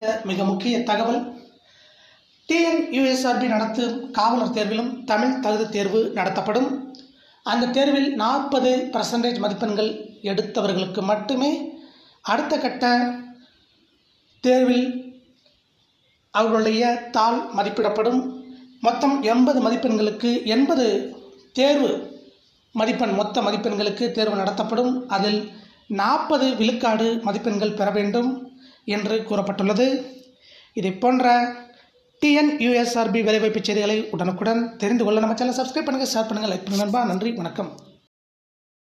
மிக முக்கிய தகவல் டிஎன்யூஎஸ்ஆர்பி நடத்தும் காவலர் தேர்விலும் தமிழ் தகுதி தேர்வு நடத்தப்படும் அந்த தேர்வில் நாற்பது பர்சன்டேஜ் மதிப்பெண்கள் எடுத்தவர்களுக்கு மட்டுமே அடுத்த கட்ட தேர்வில் அவர்களுடைய தாள் மதிப்பிடப்படும் மொத்தம் எண்பது மதிப்பெண்களுக்கு எண்பது தேர்வு மதிப்பெண் மொத்த மதிப்பெண்களுக்கு தேர்வு நடத்தப்படும் அதில் நாற்பது விழுக்காடு மதிப்பெண்கள் பெற வேண்டும் என்று கூறப்பட்டுள்ளது இதை போன்ற டிஎன்யூஎஸ்ஆர்பி வேலைவாய்ப்பு செய்திகளை உடனுக்குடன் தெரிந்து கொள்ள நம்ம சேனல் சப்ஸ்கிரைப் பண்ணுங்கள் ஷேர் பண்ணுங்கள் லைக் பண்ணுங்கள் நண்பா நன்றி வணக்கம்